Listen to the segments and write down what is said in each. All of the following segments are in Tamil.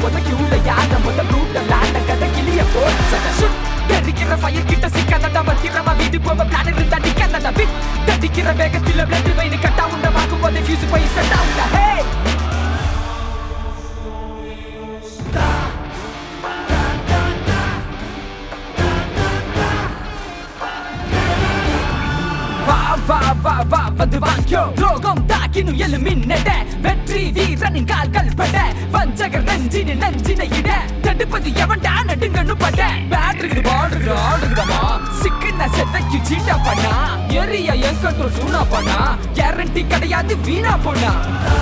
ஒதுக்கி உள்ள யார முதல் ரூட்ட லாண்ட கதை கிளிய போட்டு சத சுட் தெரிக்கிற ஃபயர் கிட்ட சிக்காதடா பத்திரமா வீடு போக பிளான் இருந்தா நிக்காதடா விட் தடிக்கிற வேகத்தில் பிளட் வெயின் கட்டா உண்ட வாக்கும் போது ஃபியூஸ் போய் செட் ஆகுதா ஹே வா வா வா வா வந்து வாங்கியோ துரோகம் தாக்கினும் எழு மின்னட வெற்றி வீரனின் கால்கள் பட வஞ்சகர் நெஞ்சினு நெஞ்சினை இட தடுப்பது எவன்டா நடுங்கன்னு பட பேட் இருக்குது பால் இருக்குது ஆல் இருக்குதாமா சிக்குன செத்தைக்கு சீட்டா பண்ணா எரிய என் கண்ட்ரோல் சூனா பண்ணா கேரண்டி கிடையாது வீணா போனா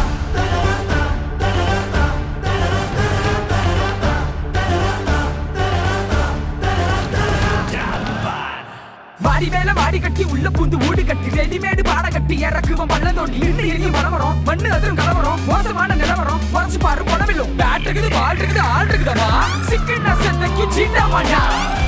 வாடி மேல வாடி கட்டி உள்ள பூந்து ஊடு கட்டி ரெடிமேடு பாட கட்டி இறக்குவன் பள்ள தோண்டி இருந்து எரிய மரவரம் மண்ணு அதிரும் கலவரம் மோசமான நிலவரம் குறைச்சு பாரு பணமில்லும் பேட் இருக்குது பால் இருக்குது ஆள் இருக்குதாமா சிக்கன் சென்னைக்கு சீட்டா மாட்டா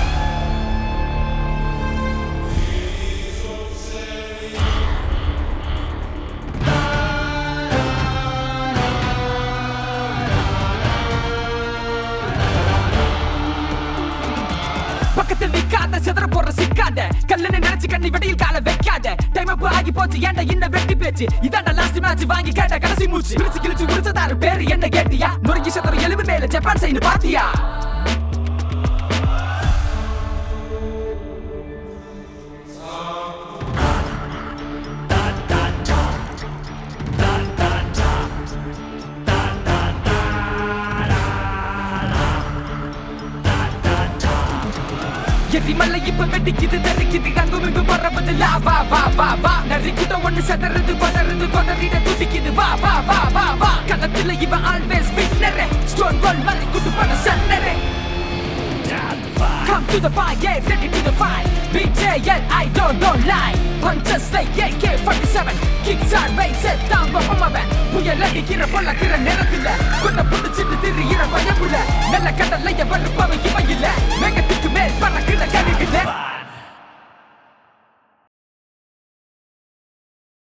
பக்கத்தில் நிக்காத சிதற போற சிக்காத கல்லுன்னு நினைச்சு கண்ணி வெடியில் கால வைக்காத டைம் அப் ஆகி போச்சு ஏன்டா என்ன வெட்டி பேச்சு இதாண்ட லாஸ்ட் மேட்ச் வாங்கி கேட்ட கடைசி மூச்சு பிரிச்சு கிழிச்சு உரிச்சதாரு பேரு என்ன கேட்டியா நொறுங்கி சதுர எலும்பு மேல ஜப்பான் சைடு பாத்தியா எரிமலை இப்ப வெடிக்குது தெரிக்குது அங்கும் இங்கும் பறவது வா வா வா வா நரிக்கிட்ட ஒண்ணு செதறது பதறது கொதறிட துடிக்குது வா வா வா வா வா கணத்துல இவன் ஆல்வேஸ் வின்னரே ஸ்டோன் வால் மலை குட்டு பண்ண சன்னரே Come to the fight, yeah, ready to the fight. BJL, I don't, don't lie. Punches like AK-47, kicks are raised, set down, பப்பமவன். புயல் அடிக்கிற பொல்லக்கிற நேரத்துல கொன்ன புடிச்சிட்டு திரியிற பயமுள்ள நல்ல கடலைய வறுப்பவன்